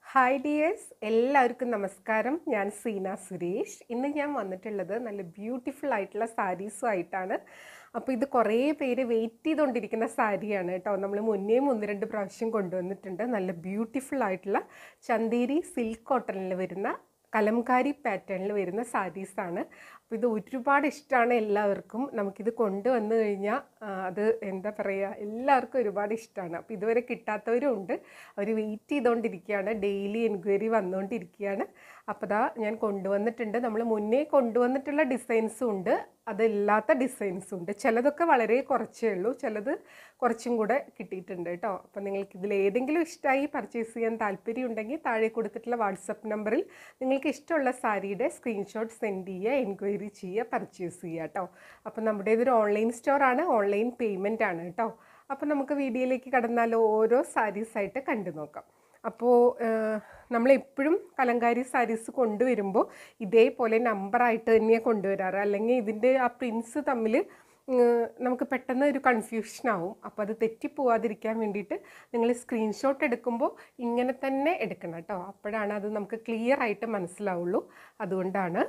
hi dears എല്ലാവർക്കും നമസ്കാരം ഞാൻ സീന സുരേഷ് ഇന്ന് ഞാൻ വന്നിട്ടുള്ളത് നല്ല ബ്യൂട്ടിഫുൾ ആയിട്ടുള്ള സാരീസുമായിട്ടാണ് അപ്പോൾ ഇത് കുറേ പേര് വെയിറ്റ് ചെയ്തുകൊണ്ടിരിക്കുന്ന സാരിയാണ് കേട്ടോ നമ്മൾ മുന്നേയും ഒന്ന് രണ്ട് പ്രാവശ്യം കൊണ്ടുവന്നിട്ടുണ്ട് നല്ല ബ്യൂട്ടിഫുൾ ആയിട്ടുള്ള ചന്തേരി സിൽക്ക് കോട്ടണിൽ വരുന്ന കലംകാരി പാറ്റേണിൽ വരുന്ന സാരീസാണ് അപ്പോൾ ഇത് ഒരുപാട് ഇഷ്ടമാണ് എല്ലാവർക്കും നമുക്കിത് കൊണ്ടുവന്നു കഴിഞ്ഞാൽ ആ, അത് എന്താ പറയുക എല്ലാവർക്കും ഒരുപാട് ഇഷ്ടമാണ് അപ്പോൾ ഇതുവരെ കിട്ടാത്തവരും ഉണ്ട് അവർ വെയിറ്റ് ചെയ്തുകൊണ്ടിരിക്കുകയാണ് ഡെയിലി എൻക്വയറി വന്നുകൊണ്ടിരിക്കുകയാണ് അപ്പോൾ ദാ ഞാൻ കൊണ്ടുവന്നിട്ടുണ്ട് നമ്മൾ മുന്നേ കൊണ്ടുവന്നിട്ടുള്ള ഡിസൈൻസും ഉണ്ട് അതില്ലാത്ത ഡിസൈൻസും ഉണ്ട് ചിലതൊക്കെ വളരെ കുറച്ചേ ഉള്ളൂ ചിലത് കുറച്ചും കൂടെ കിട്ടിയിട്ടുണ്ട് കേട്ടോ അപ്പോൾ നിങ്ങൾക്ക് ഇതിൽ ഏതെങ്കിലും ഇഷ്ടമായി പർച്ചേസ് ചെയ്യാൻ താല്പര്യം ഉണ്ടെങ്കിൽ താഴെ കൊടുത്തിട്ടുള്ള വാട്സപ്പ് നമ്പറിൽ നിങ്ങൾക്ക് ഇഷ്ടമുള്ള സാരിയുടെ സ്ക്രീൻഷോട്ട് സെൻഡ് ചെയ്യുക എൻക്വയറി ചെയ്യുക പർച്ചേസ് ചെയ്യുക കേട്ടോ അപ്പോൾ നമ്മുടെ ഇതൊരു ഓൺലൈൻ സ്റ്റോറാണ് ഓൺലൈൻ പേയ്മെൻ്റ് ആണ് കേട്ടോ അപ്പോൾ നമുക്ക് വീഡിയോയിലേക്ക് കടന്നാൽ ഓരോ സാരീസായിട്ട് കണ്ടു നോക്കാം അപ്പോൾ നമ്മളെപ്പോഴും കലങ്കാരി സാരീസ് കൊണ്ടുവരുമ്പോൾ ഇതേപോലെ നമ്പറായിട്ട് തന്നെയാണ് കൊണ്ടുവരാറ് അല്ലെങ്കിൽ ഇതിൻ്റെ ആ പ്രിൻസ് തമ്മിൽ ഉം, നമുക്ക് പെട്ടെന്ന് ഒരു കൺഫ്യൂഷൻ ആവും അപ്പോൾ അത് തെറ്റിപ്പോവാതിരിക്കാൻ വേണ്ടിയിട്ട് നിങ്ങൾ സ്ക്രീൻഷോട്ട് എടുക്കുമ്പോൾ ഇങ്ങനെ തന്നെ എടുക്കണം കേട്ടോ അപ്പോഴാണ് അത് നമുക്ക് ക്ലിയർ ആയിട്ട് മനസ്സിലാവുള്ളൂ അതുകൊണ്ടാണ്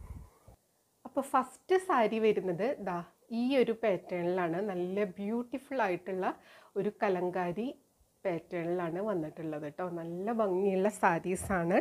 അപ്പോൾ ഫസ്റ്റ് സാരി വരുന്നത് ദാ ഈ ഒരു പാറ്റേണിലാണ് നല്ല ബ്യൂട്ടിഫുൾ ആയിട്ടുള്ള ഒരു കലങ്കാരി പാറ്റേണിലാണ് വന്നിട്ടുള്ളത് കേട്ടോ നല്ല ഭംഗിയുള്ള സാരീസാണ്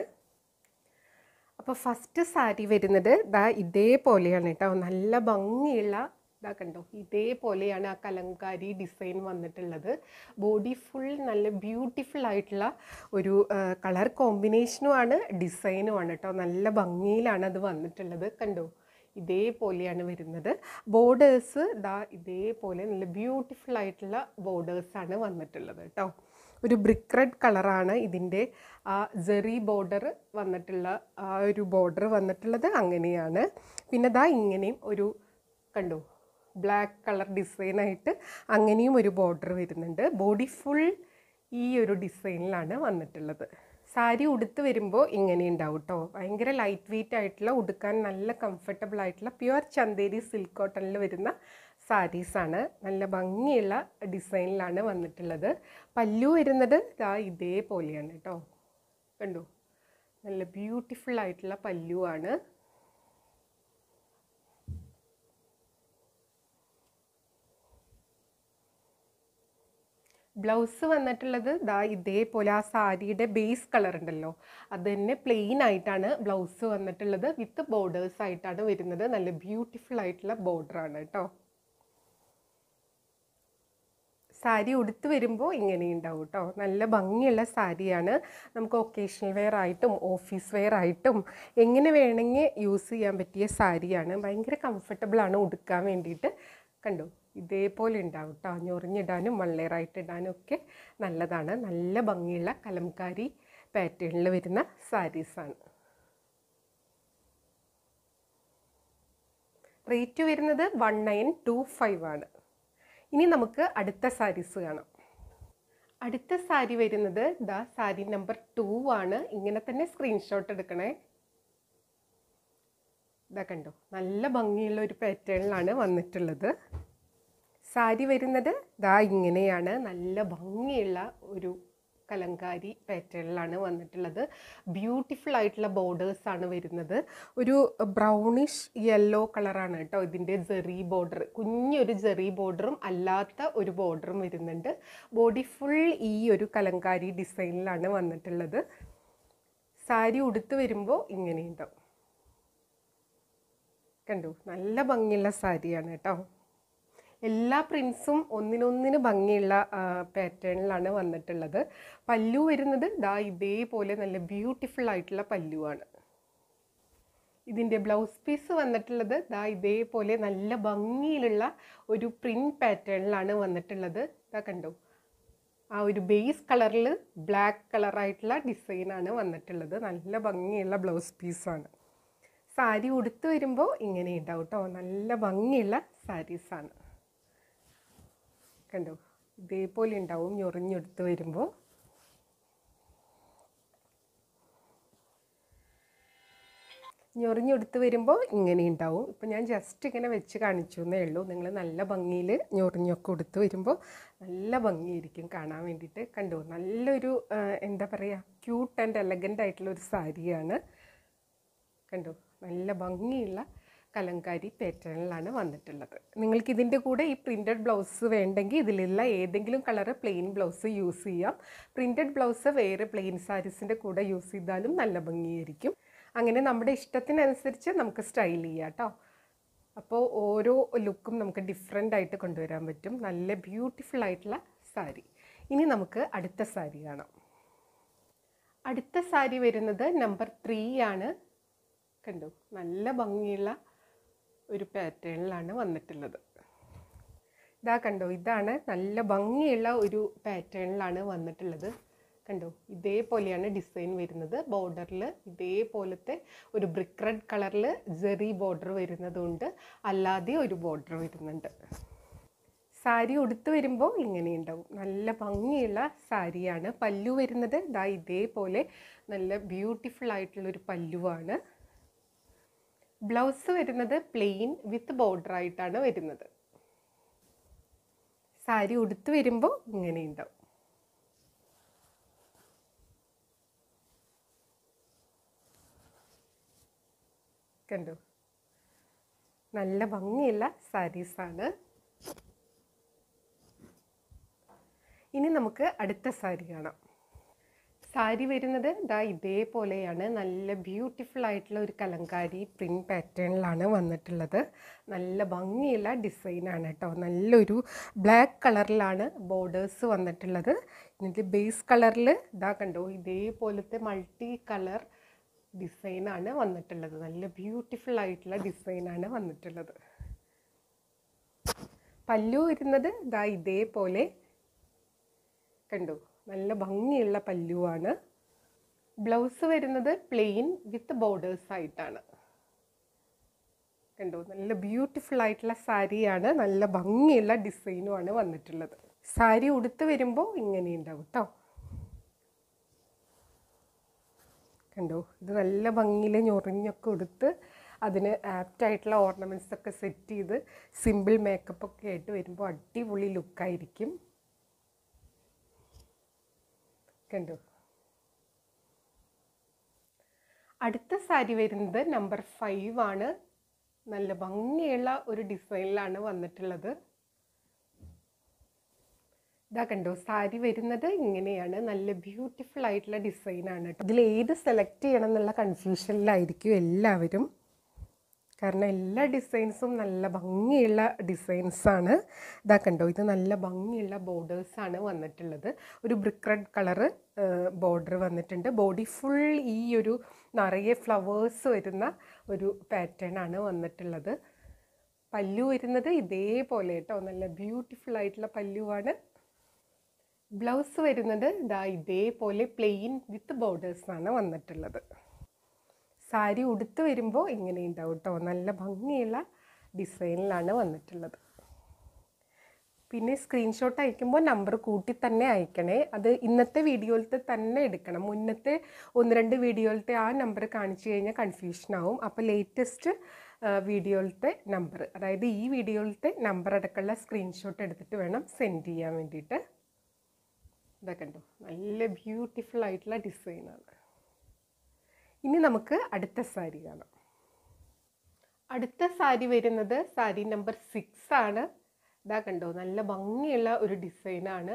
അപ്പോൾ ഫസ്റ്റ് സാരി വരുന്നത് ദാ ഇതേപോലെയാണ് കേട്ടോ നല്ല ഭംഗിയുള്ള ഇതാ കണ്ടോ ഇതേപോലെയാണ് ആ കലങ്കാരി ഡിസൈൻ വന്നിട്ടുള്ളത് ബോഡി ഫുൾ നല്ല ബ്യൂട്ടിഫുൾ ആയിട്ടുള്ള ഒരു കളർ കോമ്പിനേഷനുമാണ് ഡിസൈനുമാണ് കേട്ടോ നല്ല ഭംഗിയിലാണ് അത് വന്നിട്ടുള്ളത് കണ്ടോ ഇതേപോലെയാണ് വരുന്നത് ബോർഡേഴ്സ് ദാ ഇതേപോലെ നല്ല ബ്യൂട്ടിഫുൾ ആയിട്ടുള്ള ബോർഡേഴ്സാണ് വന്നിട്ടുള്ളത് കേട്ടോ ഒരു ബ്രിക്ക് റെഡ് കളറാണ് ഇതിൻ്റെ ആ ജെറി ബോർഡർ വന്നിട്ടുള്ള ആ ഒരു ബോർഡർ വന്നിട്ടുള്ളത് അങ്ങനെയാണ് പിന്നെ ദാ ഇങ്ങനെയും ഒരു കണ്ടോ ബ്ലാക്ക് കളർ ഡിസൈനായിട്ട് അങ്ങനെയും ഒരു ബോർഡർ വരുന്നുണ്ട് ബോഡി ഫുൾ ഈ ഒരു ഡിസൈനിലാണ് വന്നിട്ടുള്ളത് സാരി ഉടുത്ത് വരുമ്പോൾ ഇങ്ങനെ ഉണ്ടാവും കേട്ടോ ഭയങ്കര ലൈറ്റ് വെയിറ്റ് ആയിട്ടുള്ള ഉടുക്കാൻ നല്ല കംഫർട്ടബിൾ ആയിട്ടുള്ള പ്യുവർ ചന്തേരി സിൽക്ക് കോട്ടണിൽ വരുന്ന സാരീസാണ് നല്ല ഭംഗിയുള്ള ഡിസൈനിലാണ് വന്നിട്ടുള്ളത് പല്ലു വരുന്നത് ദാ ഇതേപോലെയാണ് കേട്ടോ കണ്ടു നല്ല ബ്യൂട്ടിഫുൾ ആയിട്ടുള്ള പല്ലുവാണ് ബ്ലൗസ് വന്നിട്ടുള്ളത് ദാ ഇതേപോലെ ആ സാരിയുടെ ബേസ് കളർ ഉണ്ടല്ലോ അത് തന്നെ പ്ലെയിൻ ആയിട്ടാണ് ബ്ലൗസ് വന്നിട്ടുള്ളത് വിത്ത് ബോർഡേഴ്സ് ആയിട്ടാണ് വരുന്നത് നല്ല ബ്യൂട്ടിഫുൾ ആയിട്ടുള്ള ബോർഡറാണ് കേട്ടോ സാരി ഉടുത്ത് വരുമ്പോൾ ഇങ്ങനെ ഉണ്ടാവും കേട്ടോ നല്ല ഭംഗിയുള്ള സാരിയാണ് നമുക്ക് ഒക്കേഷണൽ വെയർ ആയിട്ടും ഓഫീസ് വെയർ ആയിട്ടും എങ്ങനെ വേണമെങ്കിൽ യൂസ് ചെയ്യാൻ പറ്റിയ സാരിയാണ് ഭയങ്കര കംഫർട്ടബിളാണ് ഉടുക്കാൻ വേണ്ടിയിട്ട് കണ്ടു ഇതേപോലെ ഉണ്ടാവും കേട്ടോ ഞൊറിഞ്ഞിടാനും വള്ളേറായിട്ട് ഇടാനും ഒക്കെ നല്ലതാണ് നല്ല ഭംഗിയുള്ള കലംകാരി പാറ്റേണിൽ വരുന്ന സാരീസാണ് റേറ്റ് വരുന്നത് വൺ നയൻ ടു ഫൈവ് ആണ് ഇനി നമുക്ക് അടുത്ത സാരീസ് കാണാം അടുത്ത സാരി വരുന്നത് ദാ സാരി നമ്പർ ടു ആണ് ഇങ്ങനെ തന്നെ സ്ക്രീൻഷോട്ട് എടുക്കണേ ഇതാ കണ്ടോ നല്ല ഭംഗിയുള്ള ഒരു പാറ്റേണിലാണ് വന്നിട്ടുള്ളത് സാരി വരുന്നത് ദാ ഇങ്ങനെയാണ് നല്ല ഭംഗിയുള്ള ഒരു കലങ്കാരി പാറ്റേണിലാണ് വന്നിട്ടുള്ളത് ബ്യൂട്ടിഫുൾ ആയിട്ടുള്ള ബോർഡേഴ്സ് ആണ് വരുന്നത് ഒരു ബ്രൗണിഷ് യെല്ലോ കളറാണ് കേട്ടോ ഇതിൻ്റെ ജെറി ബോർഡർ കുഞ്ഞൊരു ജെറി ബോർഡറും അല്ലാത്ത ഒരു ബോർഡറും വരുന്നുണ്ട് ബോഡി ഫുൾ ഈ ഒരു കലങ്കാരി ഡിസൈനിലാണ് വന്നിട്ടുള്ളത് സാരി ഉടുത്ത് വരുമ്പോൾ ഇങ്ങനെയുണ്ടാവും കണ്ടു നല്ല ഭംഗിയുള്ള സാരിയാണ് കേട്ടോ എല്ലാ പ്രിൻസും ഒന്നിനൊന്നിന് ഭംഗിയുള്ള പാറ്റേണിലാണ് വന്നിട്ടുള്ളത് പല്ലു വരുന്നത് ദാ ഇതേപോലെ നല്ല ബ്യൂട്ടിഫുൾ ആയിട്ടുള്ള പല്ലുവാണ് ഇതിൻ്റെ ബ്ലൗസ് പീസ് വന്നിട്ടുള്ളത് ദാ ഇതേപോലെ നല്ല ഭംഗിയിലുള്ള ഒരു പ്രിൻറ്റ് പാറ്റേണിലാണ് വന്നിട്ടുള്ളത് ഇതാ കണ്ടോ ആ ഒരു ബേസ് കളറിൽ ബ്ലാക്ക് കളറായിട്ടുള്ള ഡിസൈനാണ് വന്നിട്ടുള്ളത് നല്ല ഭംഗിയുള്ള ബ്ലൗസ് പീസാണ് സാരി ഉടുത്ത് വരുമ്പോൾ ഇങ്ങനെ ഉണ്ടാവും കേട്ടോ നല്ല ഭംഗിയുള്ള സാരീസാണ് കണ്ടോ ഇതേപോലെ ഉണ്ടാവും ഞൊറിഞ്ഞെടുത്ത് വരുമ്പോൾ ഞൊറിഞ്ഞെടുത്ത് വരുമ്പോൾ ഇങ്ങനെ ഉണ്ടാവും ഇപ്പം ഞാൻ ജസ്റ്റ് ഇങ്ങനെ വെച്ച് കാണിച്ചു എന്നേ ഉള്ളൂ നിങ്ങൾ നല്ല ഭംഗിയിൽ ഞൊറിഞ്ഞൊക്കെ കൊടുത്ത് വരുമ്പോൾ നല്ല ഭംഗിയായിരിക്കും കാണാൻ വേണ്ടിയിട്ട് കണ്ടു നല്ലൊരു ആ, എന്താ പറയുക ക്യൂട്ട് ആൻഡ് എലഗൻ്റ് ആയിട്ടുള്ള ഒരു സാരിയാണ് കണ്ടു നല്ല ഭംഗിയുള്ള കലങ്കാരി പാറ്റേണിലാണ് വന്നിട്ടുള്ളത് നിങ്ങൾക്ക് ഇതിൻ്റെ കൂടെ ഈ പ്രിൻറ്റഡ് ബ്ലൗസ് വേണ്ടെങ്കിൽ ഇതിലുള്ള ഏതെങ്കിലും കളറ് പ്ലെയിൻ ബ്ലൗസ് യൂസ് ചെയ്യാം പ്രിൻറ്റഡ് ബ്ലൗസ് വേറെ പ്ലെയിൻ സാരീസിൻ്റെ കൂടെ യൂസ് ചെയ്താലും നല്ല ഭംഗിയായിരിക്കും അങ്ങനെ നമ്മുടെ ഇഷ്ടത്തിനനുസരിച്ച് നമുക്ക് സ്റ്റൈൽ ചെയ്യാം കേട്ടോ അപ്പോൾ ഓരോ ലുക്കും നമുക്ക് ഡിഫറെൻ്റ് ആയിട്ട് കൊണ്ടുവരാൻ പറ്റും നല്ല ബ്യൂട്ടിഫുൾ ആയിട്ടുള്ള സാരി ഇനി നമുക്ക് അടുത്ത സാരി കാണാം അടുത്ത സാരി വരുന്നത് നമ്പർ ത്രീ ആണ് കണ്ടു നല്ല ഭംഗിയുള്ള ഒരു പാറ്റേണിലാണ് വന്നിട്ടുള്ളത് ഇതാ കണ്ടോ ഇതാണ് നല്ല ഭംഗിയുള്ള ഒരു പാറ്റേണിലാണ് വന്നിട്ടുള്ളത് കണ്ടോ ഇതേപോലെയാണ് ഡിസൈൻ വരുന്നത് ബോർഡറിൽ ഇതേപോലത്തെ ഒരു ബ്രിക്ക് റെഡ് കളറിൽ ജെറി ബോർഡർ വരുന്നതുകൊണ്ട് അല്ലാതെ ഒരു ബോർഡർ വരുന്നുണ്ട് സാരി ഉടുത്ത് വരുമ്പോൾ ഇങ്ങനെ ഉണ്ടാവും നല്ല ഭംഗിയുള്ള സാരിയാണ് പല്ലു വരുന്നത് ദാ ഇതേപോലെ നല്ല ബ്യൂട്ടിഫുൾ ആയിട്ടുള്ളൊരു പല്ലുവാണ് ബ്ലൗസ് വരുന്നത് പ്ലെയിൻ വിത്ത് ബോർഡർ ആയിട്ടാണ് വരുന്നത് സാരി ഉടുത്ത് വരുമ്പോൾ ഇങ്ങനെ ഉണ്ടാവും കണ്ടു നല്ല ഭംഗിയുള്ള സാരീസാണ് ഇനി നമുക്ക് അടുത്ത സാരി കാണാം സാരി വരുന്നത് ദാ ഇതേപോലെയാണ് നല്ല ബ്യൂട്ടിഫുൾ ആയിട്ടുള്ള ഒരു കലങ്കാരി പ്രിൻറ്റ് പാറ്റേണിലാണ് വന്നിട്ടുള്ളത് നല്ല ഭംഗിയുള്ള ഡിസൈനാണ് കേട്ടോ നല്ലൊരു ബ്ലാക്ക് കളറിലാണ് ബോർഡേഴ്സ് വന്നിട്ടുള്ളത് എന്നിട്ട് ബേസ് കളറിൽ ഇതാ കണ്ടോ ഇതേപോലത്തെ മൾട്ടി കളർ ഡിസൈനാണ് വന്നിട്ടുള്ളത് നല്ല ബ്യൂട്ടിഫുൾ ആയിട്ടുള്ള ഡിസൈനാണ് വന്നിട്ടുള്ളത് പല്ലു വരുന്നത് ഇതാ ഇതേപോലെ കണ്ടു നല്ല ഭംഗിയുള്ള പല്ലുവാണ് ബ്ലൗസ് വരുന്നത് പ്ലെയിൻ വിത്ത് ബോർഡേഴ്സ് ആയിട്ടാണ് കണ്ടു നല്ല ബ്യൂട്ടിഫുൾ ആയിട്ടുള്ള സാരിയാണ് നല്ല ഭംഗിയുള്ള ഡിസൈനുമാണ് വന്നിട്ടുള്ളത് സാരി ഉടുത്ത് വരുമ്പോൾ ഇങ്ങനെ ഉണ്ടാവും കേട്ടോ കണ്ടോ ഇത് നല്ല ഭംഗിയിൽ ഞൊറിഞ്ഞൊക്കെ ഉടുത്ത് അതിന് ആപ്റ്റായിട്ടുള്ള ഓർണമെൻറ്റ്സ് ഒക്കെ സെറ്റ് ചെയ്ത് സിമ്പിൾ മേക്കപ്പ് ഒക്കെ ആയിട്ട് വരുമ്പോൾ അടിപൊളി ലുക്കായിരിക്കും കണ്ടു അടുത്ത സാരി വരുന്നത് നമ്പർ ഫൈവ് ആണ് നല്ല ഭംഗിയുള്ള ഒരു ഡിസൈനിലാണ് വന്നിട്ടുള്ളത് ഇതാ കണ്ടോ സാരി വരുന്നത് ഇങ്ങനെയാണ് നല്ല ബ്യൂട്ടിഫുൾ ആയിട്ടുള്ള ഡിസൈനാണ് കേട്ടോ ഇതിൽ ഏത് സെലക്ട് ചെയ്യണം എന്നുള്ള കൺഫ്യൂഷനിലായിരിക്കും എല്ലാവരും കാരണം എല്ലാ ഡിസൈൻസും നല്ല ഭംഗിയുള്ള ഡിസൈൻസാണ് ഇതാ കണ്ടോ ഇത് നല്ല ഭംഗിയുള്ള ബോർഡേഴ്സാണ് വന്നിട്ടുള്ളത് ഒരു ബ്രിക്ക് റെഡ് കളറ് ബോർഡർ വന്നിട്ടുണ്ട് ബോഡി ഫുൾ ഈ ഒരു നിറയെ ഫ്ലവേഴ്സ് വരുന്ന ഒരു പാറ്റേൺ ആണ് വന്നിട്ടുള്ളത് പല്ലു വരുന്നത് ഇതേപോലെ കേട്ടോ നല്ല ബ്യൂട്ടിഫുൾ ആയിട്ടുള്ള പല്ലുവാണ് ബ്ലൗസ് വരുന്നത് ഇതാ ഇതേപോലെ പ്ലെയിൻ വിത്ത് ബോർഡേഴ്സാണ് വന്നിട്ടുള്ളത് സാരി ഉടുത്ത് വരുമ്പോൾ ഇങ്ങനെ ഉണ്ടാവും കേട്ടോ നല്ല ഭംഗിയുള്ള ഡിസൈനിലാണ് വന്നിട്ടുള്ളത് പിന്നെ സ്ക്രീൻഷോട്ട് അയക്കുമ്പോൾ നമ്പർ കൂട്ടി തന്നെ അയക്കണേ അത് ഇന്നത്തെ വീഡിയോയിലത്തെ തന്നെ എടുക്കണം മുന്നത്തെ ഒന്ന് രണ്ട് വീഡിയോയിലത്തെ ആ നമ്പർ കാണിച്ചു കഴിഞ്ഞാൽ കൺഫ്യൂഷൻ ആവും അപ്പോൾ ലേറ്റസ്റ്റ് വീഡിയോയിലത്തെ നമ്പർ അതായത് ഈ വീഡിയോയിലത്തെ നമ്പർ അടക്കമുള്ള സ്ക്രീൻഷോട്ട് എടുത്തിട്ട് വേണം സെൻഡ് ചെയ്യാൻ വേണ്ടിയിട്ട് ഇതൊക്കെ കണ്ടോ നല്ല ബ്യൂട്ടിഫുൾ ആയിട്ടുള്ള ഡിസൈനാണ് ഇനി നമുക്ക് അടുത്ത സാരി കാണാം അടുത്ത സാരി വരുന്നത് സാരി നമ്പർ സിക്സ് ആണ് ഇതാ കണ്ടോ നല്ല ഭംഗിയുള്ള ഒരു ഡിസൈനാണ്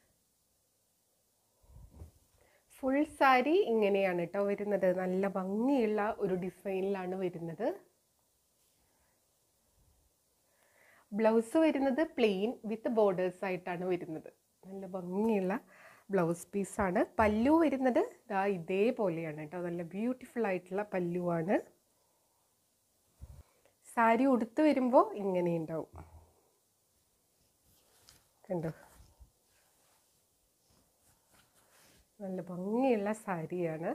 ഫുൾ സാരി ഇങ്ങനെയാണ് കേട്ടോ വരുന്നത് നല്ല ഭംഗിയുള്ള ഒരു ഡിസൈനിലാണ് വരുന്നത് ബ്ലൗസ് വരുന്നത് പ്ലെയിൻ വിത്ത് ബോർഡേഴ്സ് ആയിട്ടാണ് വരുന്നത് നല്ല ഭംഗിയുള്ള ബ്ലൗസ് പീസാണ് പല്ലു വരുന്നത് ദാ ഇതേപോലെയാണ് കേട്ടോ നല്ല ബ്യൂട്ടിഫുൾ ആയിട്ടുള്ള പല്ലുവാണ് സാരി ഉടുത്ത് വരുമ്പോൾ ഇങ്ങനെ ഉണ്ടാവും കണ്ടോ നല്ല ഭംഗിയുള്ള സാരിയാണ്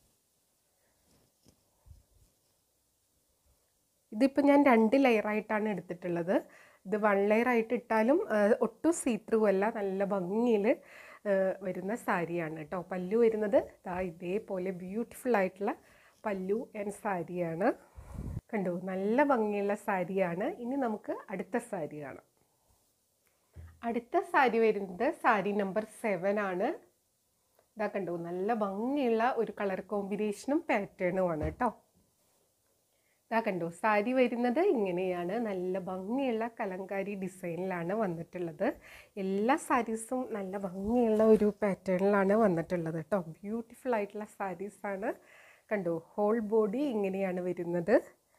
ഇതിപ്പോൾ ഞാൻ രണ്ട് ലെയറായിട്ടാണ് എടുത്തിട്ടുള്ളത് ഇത് വൺ ലെയർ ആയിട്ട് ഇട്ടാലും ആ, ഒട്ടും സീ ത്രൂ അല്ല നല്ല ഭംഗിയിൽ വരുന്ന സാരിയാണ് കേട്ടോ പല്ലു വരുന്നത് ദാ ഇതേപോലെ ബ്യൂട്ടിഫുൾ ആയിട്ടുള്ള പല്ലു ആൻഡ് സാരിയാണ് കണ്ടു നല്ല ഭംഗിയുള്ള സാരിയാണ് ഇനി നമുക്ക് അടുത്ത സാരി കാണാം അടുത്ത സാരി വരുന്നത് സാരി നമ്പർ സെവൻ ആണ് ഇതാ കണ്ടു നല്ല ഭംഗിയുള്ള ഒരു കളർ കോമ്പിനേഷനും പാറ്റേണുമാണ് കേട്ടോ ഇതാ കണ്ടു സാരി വരുന്നത് ഇങ്ങനെയാണ് നല്ല ഭംഗിയുള്ള കലങ്കാരി ഡിസൈനിലാണ് വന്നിട്ടുള്ളത് എല്ലാ സാരീസും നല്ല ഭംഗിയുള്ള ഒരു പാറ്റേണിലാണ് വന്നിട്ടുള്ളത് കേട്ടോ ബ്യൂട്ടിഫുൾ ആയിട്ടുള്ള സാരീസാണ് കണ്ടു ഹോൾ ബോഡി ഇങ്ങനെയാണ് വരുന്നത്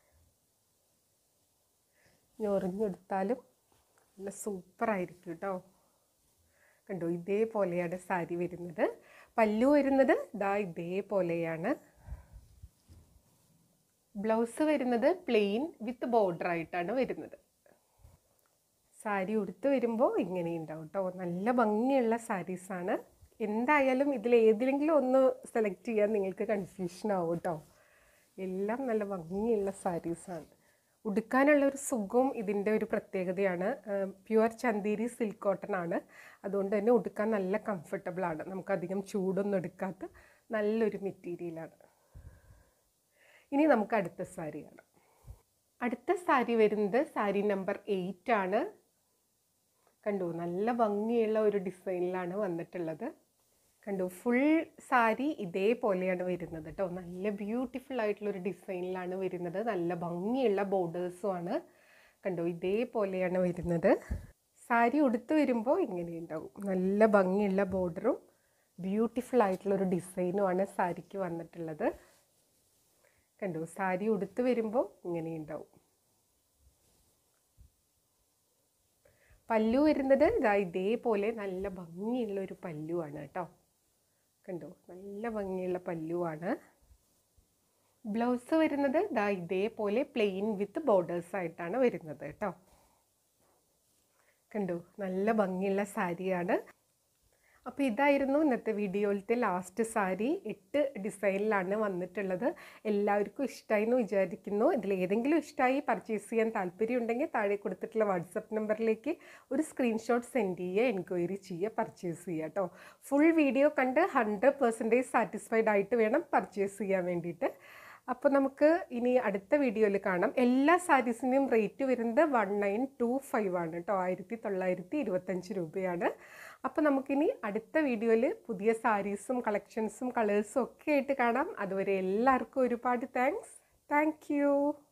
ഞൊറിഞ്ഞെടുത്താലും നല്ല സൂപ്പറായിരിക്കും കേട്ടോ കണ്ടോ ഇതേപോലെയാണ് സാരി വരുന്നത് പല്ലു വരുന്നത് ദാ ഇതേപോലെയാണ് ബ്ലൗസ് വരുന്നത് പ്ലെയിൻ വിത്ത് ബോർഡർ ആയിട്ടാണ് വരുന്നത് സാരി ഉടുത്ത് വരുമ്പോൾ ഇങ്ങനെ ഉണ്ടാവും കേട്ടോ നല്ല ഭംഗിയുള്ള സാരീസാണ് എന്തായാലും ഇതിൽ ഏതിലെങ്കിലും ഒന്ന് സെലക്ട് ചെയ്യാൻ നിങ്ങൾക്ക് കൺഫ്യൂഷൻ ആവും കേട്ടോ എല്ലാം നല്ല ഭംഗിയുള്ള സാരീസാണ് ഉടുക്കാനുള്ള ഒരു സുഖവും ഇതിൻ്റെ ഒരു പ്രത്യേകതയാണ് പ്യുവർ ചന്തേരി സിൽക്ക് കോട്ടൺ ആണ് അതുകൊണ്ട് തന്നെ ഉടുക്കാൻ നല്ല കംഫർട്ടബിൾ ആണ് നമുക്കധികം ചൂടൊന്നും എടുക്കാത്ത നല്ലൊരു മെറ്റീരിയലാണ് ഇനി നമുക്ക് അടുത്ത സാരി കാണാം അടുത്ത സാരി വരുന്നത് സാരി നമ്പർ എയ്റ്റ് ആണ് കണ്ടു നല്ല ഭംഗിയുള്ള ഒരു ഡിസൈനിലാണ് വന്നിട്ടുള്ളത് കണ്ടു ഫുൾ സാരി ഇതേപോലെയാണ് വരുന്നത് കേട്ടോ നല്ല ബ്യൂട്ടിഫുൾ ആയിട്ടുള്ള ഒരു ഡിസൈനിലാണ് വരുന്നത് നല്ല ഭംഗിയുള്ള ബോർഡേഴ്സും ആണ് കണ്ടു ഇതേപോലെയാണ് വരുന്നത് സാരി ഉടുത്ത് വരുമ്പോൾ ഇങ്ങനെ ഉണ്ടാവും നല്ല ഭംഗിയുള്ള ബോർഡറും ബ്യൂട്ടിഫുൾ ആയിട്ടുള്ള ഒരു ഡിസൈനുമാണ് സാരിക്ക് വന്നിട്ടുള്ളത് കണ്ടു സാരി ഉടുത്ത് വരുമ്പോൾ ഇങ്ങനെ ഉണ്ടാവും പല്ലു വരുന്നത് ഇതാ ഇതേപോലെ നല്ല ഭംഗിയുള്ള ഒരു പല്ലുവാണ് കേട്ടോ കണ്ടോ നല്ല ഭംഗിയുള്ള പല്ലുവാണ് ബ്ലൗസ് വരുന്നത് ഇതാ ഇതേപോലെ പ്ലെയിൻ വിത്ത് ബോർഡേഴ്സ് ആയിട്ടാണ് വരുന്നത് കേട്ടോ കണ്ടു നല്ല ഭംഗിയുള്ള സാരിയാണ് അപ്പോൾ ഇതായിരുന്നു ഇന്നത്തെ വീഡിയോയിലത്തെ ലാസ്റ്റ് സാരി എട്ട് ഡിസൈനിലാണ് വന്നിട്ടുള്ളത് എല്ലാവർക്കും ഇഷ്ടമായി എന്ന് വിചാരിക്കുന്നു ഇതിൽ ഏതെങ്കിലും ഇഷ്ടമായി പർച്ചേസ് ചെയ്യാൻ താല്പര്യമുണ്ടെങ്കിൽ താഴെ കൊടുത്തിട്ടുള്ള വാട്സപ്പ് നമ്പറിലേക്ക് ഒരു സ്ക്രീൻഷോട്ട് സെൻഡ് ചെയ്യുക എൻക്വയറി ചെയ്യുക പർച്ചേസ് ചെയ്യുക കേട്ടോ ഫുൾ വീഡിയോ കണ്ട് ഹൺഡ്രഡ് പെർസെൻറ്റേജ് സാറ്റിസ്ഫൈഡ് ആയിട്ട് വേണം പർച്ചേസ് ചെയ്യാൻ വേണ്ടിയിട്ട് അപ്പോൾ നമുക്ക് ഇനി അടുത്ത വീഡിയോയിൽ കാണാം എല്ലാ സാരീസിൻ്റെയും റേറ്റ് വരുന്നത് വൺ നയൻ ടു ഫൈവ് ആണ് കേട്ടോ ആയിരത്തി തൊള്ളായിരത്തി ഇരുപത്തഞ്ച് രൂപയാണ് അപ്പോൾ നമുക്കിനി അടുത്ത വീഡിയോയിൽ പുതിയ സാരീസും കളക്ഷൻസും കളേഴ്സും ഒക്കെ ആയിട്ട് കാണാം അതുവരെ എല്ലാവർക്കും ഒരുപാട് താങ്ക്സ് താങ്ക്